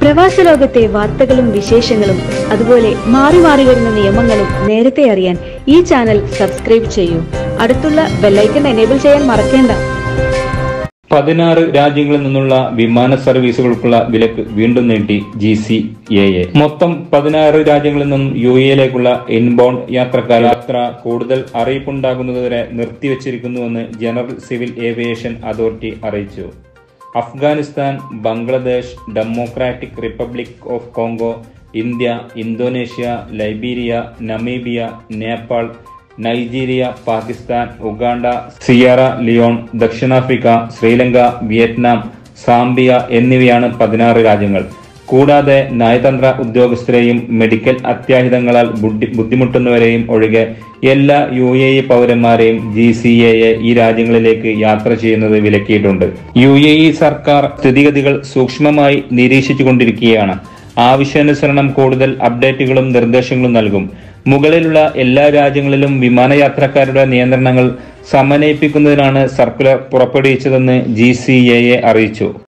പ്രവാസ ലോകത്തെ വാർത്തകളും വിശേഷങ്ങളും അതുപോലെ മാറി മാറി വരുന്ന നിയമങ്ങളും നേരത്തെ അറിയാൻ ഈ ചാനൽ സബ്സ്ക്രൈബ് ചെയ്യൂ അടുത്തുള്ള ബെല്ലൈക്കൺ എനേബിൾ ചെയ്യാൻ മറക്കേണ്ട പതിനാറ് രാജ്യങ്ങളിൽ നിന്നുള്ള വിമാന സർവീസുകൾക്കുള്ള വിലക്ക് വീണ്ടും നീട്ടി ജി സി എ എ മൊത്തം പതിനാറ് രാജ്യങ്ങളിൽ നിന്നും യു എയിലേക്കുള്ള ഇൻബൗണ്ട് യാത്രക്കാർ യാത്ര കൂടുതൽ അറിയിപ്പുണ്ടാകുന്നതുവരെ നിർത്തിവച്ചിരിക്കുന്നുവെന്ന് ജനറൽ സിവിൽ ഏവിയേഷൻ അതോറിറ്റി അറിയിച്ചു Afghanistan Bangladesh Democratic Republic of Congo India Indonesia Liberia Namibia Nepal Nigeria Pakistan Uganda Sierra Leone ദക്ഷിണാഫ്രിക്ക ശ്രീലങ്ക വിയറ്റ്നാം സാംബിയ എന്നിവയാണ് പതിനാറ് രാജ്യങ്ങൾ കൂടാതെ നയതന്ത്ര ഉദ്യോഗസ്ഥരെയും മെഡിക്കൽ അത്യാഹിതങ്ങളാൽ ബുദ്ധി- ബുദ്ധിമുട്ടുന്നവരെയും ഒഴികെ എല്ലാ യു എ ഇ പൗരന്മാരെയും ജി സി എ ഈ രാജ്യങ്ങളിലേക്ക് യാത്ര ചെയ്യുന്നത് വിലക്കിയിട്ടുണ്ട് യു എ ഇ സർക്കാർ സ്ഥിതിഗതികൾ സൂക്ഷ്മമായി നിരീക്ഷിച്ചുകൊണ്ടിരിക്കുകയാണ് ആവശ്യാനുസരണം കൂടുതൽ അപ്ഡേറ്റുകളും നിർദ്ദേശങ്ങളും നൽകും മുകളിലുള്ള എല്ലാ രാജ്യങ്ങളിലും വിമാനയാത്രക്കാരുടെ നിയന്ത്രണങ്ങൾ സമന്വയിപ്പിക്കുന്നതിനാണ് സർക്കുലർ പുറപ്പെടുവിച്ചതെന്ന് ജി സി എ അറിയിച്ചു